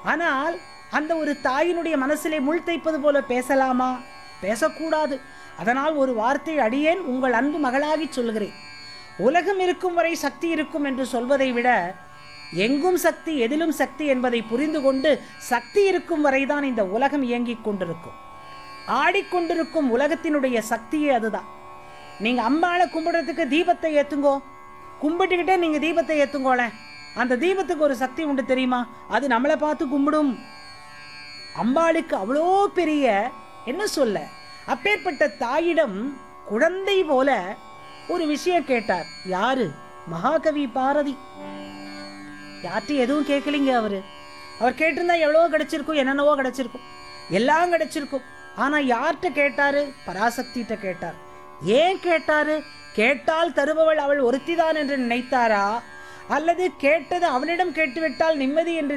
ஆனால் அந்த ஒரு தாயினுடைய மனசிலே முள் தைப்பது போல பேசலாமா பேசக்கூடாது அதனால் ஒரு வார்த்தை அடியேன் உங்கள் அன்பு மகளாகிச் சொல்கிறேன் உலகம் இருக்கும் வரை சக்தி இருக்கும் என்று சொல்வதை விட எங்கும் சக்தி எதிலும் சக்தி என்பதை புரிந்து கொண்டு சக்தி இருக்கும் வரைதான் இந்த உலகம் இயங்கிக் கொண்டிருக்கும் ஆடிக்கொண்டிருக்கும் உலகத்தினுடைய சக்தியே அதுதான் நீங்க அம்பாளை கும்பிடுறதுக்கு தீபத்தை ஏத்துங்கோ கும்பிட்டுக்கிட்டே நீங்க தீபத்தை ஏத்துங்கோளேன் அந்த தீபத்துக்கு ஒரு சக்தி உண்டு தெரியுமா அது நம்மளை பார்த்து கும்பிடும் அம்பாளுக்கு அவ்வளோ பெரிய என்ன சொல்ல அப்பேற்பட்ட தாயிடம் குழந்தை போல ஒரு விஷயம் கேட்டார் யாரு மகாகவி பாரதி யார்ட்டையும் எதுவும் கேட்கலிங்க அவரு அவர் கேட்டிருந்தா எவ்வளவோ கிடைச்சிருக்கும் என்னென்னவோ கிடைச்சிருக்கும் எல்லாம் கிடைச்சிருக்கும் ஆனா யார்கிட்ட கேட்டாரு பராசக்திகிட்ட கேட்டார் ஏன் கேட்டாரு கேட்டால் தருபவள் அவள் ஒருத்திதான் என்று நினைத்தாரா அல்லது கேட்டது அவனிடம் கேட்டுவிட்டால் நிம்மதி என்று